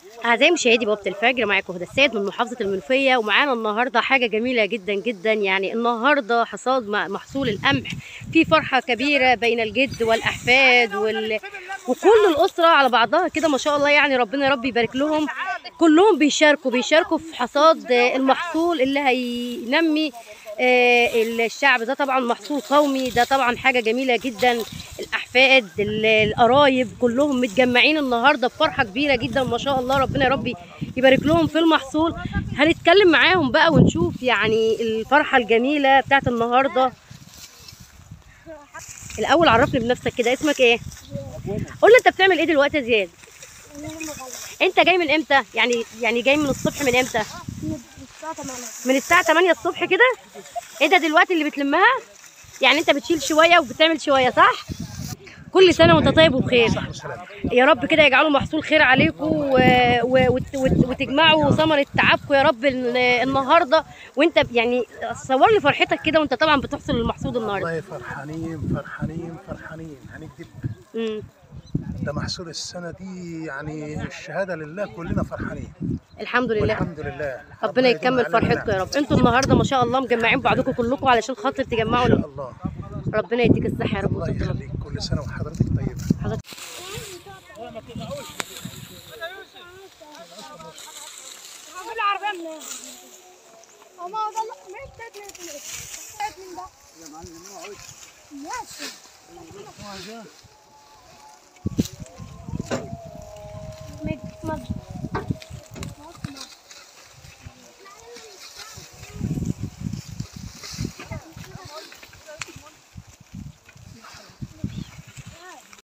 أعزائي مشاهدي بوابة الفجر معاكم هدى السيد من محافظة المنوفية ومعانا النهاردة حاجة جميلة جدا جدا يعني النهاردة حصاد م- محصول القمح في فرحة كبيرة بين الجد والأحفاد وال... وكل الأسرة على بعضها كده ما شاء الله يعني ربنا يا رب يبارك لهم كلهم بيشاركوا بيشاركوا في حصاد آه، المحصول اللي هينمي آه، الشعب ده طبعا محصول قومي ده طبعا حاجة جميلة جدا الأحفاد ال- القرايب كلهم متجمعين النهاردة بفرحة كبيرة جدا ما شاء الله ربنا يا رب يبارك لهم في المحصول هنتكلم معاهم بقى ونشوف يعني الفرحة الجميلة بتاعت النهاردة الأول عرفني بنفسك كده اسمك ايه؟ قول لي انت بتعمل ايه دلوقتي يا زياد؟ انت جاي من امتى؟ يعني يعني جاي من الصبح من امتى؟ من الساعة 8 الصبح كده؟ ايه ده دلوقتي اللي بتلمها؟ يعني انت بتشيل شوية وبتعمل شوية صح؟ كل سنة وانت طيب وبخير يا رب كده يجعله محصول خير عليكم و... و... وت... وت... وتجمعوا ثمرة تعبكم يا رب ال- النهارده وانت يعني صور لي فرحتك كده وانت طبعا بتحصل المحصول النهارده والله فرحانين فرحانين فرحانين هنكذب امم ده محصول السنة دي يعني الشهادة لله كلنا فرحانين الحمد لله والحمد لله ربنا يديم يكمل علينا فرحتكم يا نعم. رب انتوا النهارده ما شاء الله مجمعين بعضكم كلكم علشان خاطر تجمعوا ان شاء الله ربنا يديك الصحه يا رب الله وتطول يخليك كل سنة وحضرتك طيبة حضرتك هاخد العربية من هنا أما هو ده اللي- مين التالت من التالت؟ التالت من ده؟ ماشي